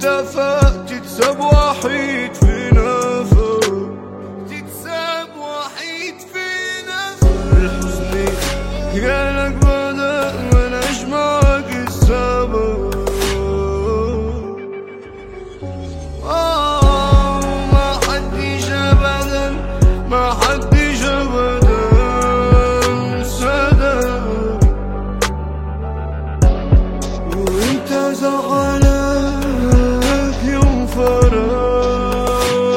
اتفق تتساب وحيد في نفق تتساب وحيد في نفق الحزن جالك بدأ ملاش معاك السبب آه ما حدش أبدا ما حدش أبدا صدق وانت زعلك يوم فراق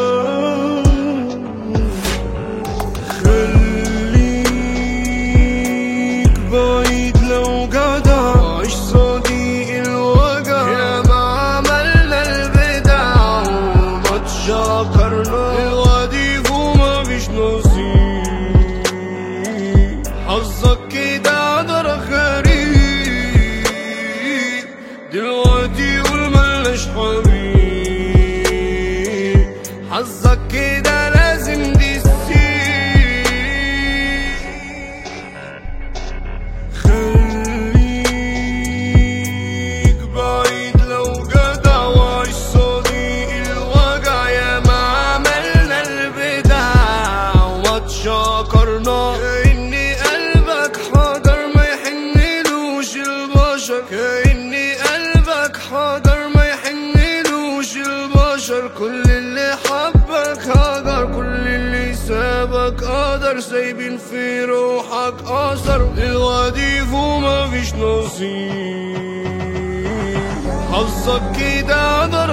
خليك بعيد لو جدع عيش صديق الوجع يا ما عملنا البدع وما تشكرنا الوديف وما فيش نصيب حظك كده قدر غريب دلوقتي قول ملناش حبيب حظك كده لازم تسيب خليك بعيد لو جدع وعيش صديق الوجع يا ما عملنا البدع وما تشكرنا كأن قلبك حضر ما يحنلوش البشر كأن قلبك حضر ما يحنلوش البشر كل اللي حبك هجر كل اللي سابك قدر سايبين في روحك اثر الوديف وما فيش نصيب حظك كده قدر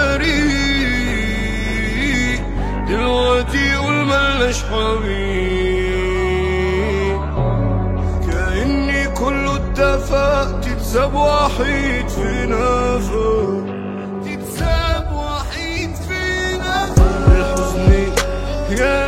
غريب دلوقتي قول ملناش حبيب كأني كله اتفق تتساب وحيد في نفق تتساب وحيد في نفق الحزن يا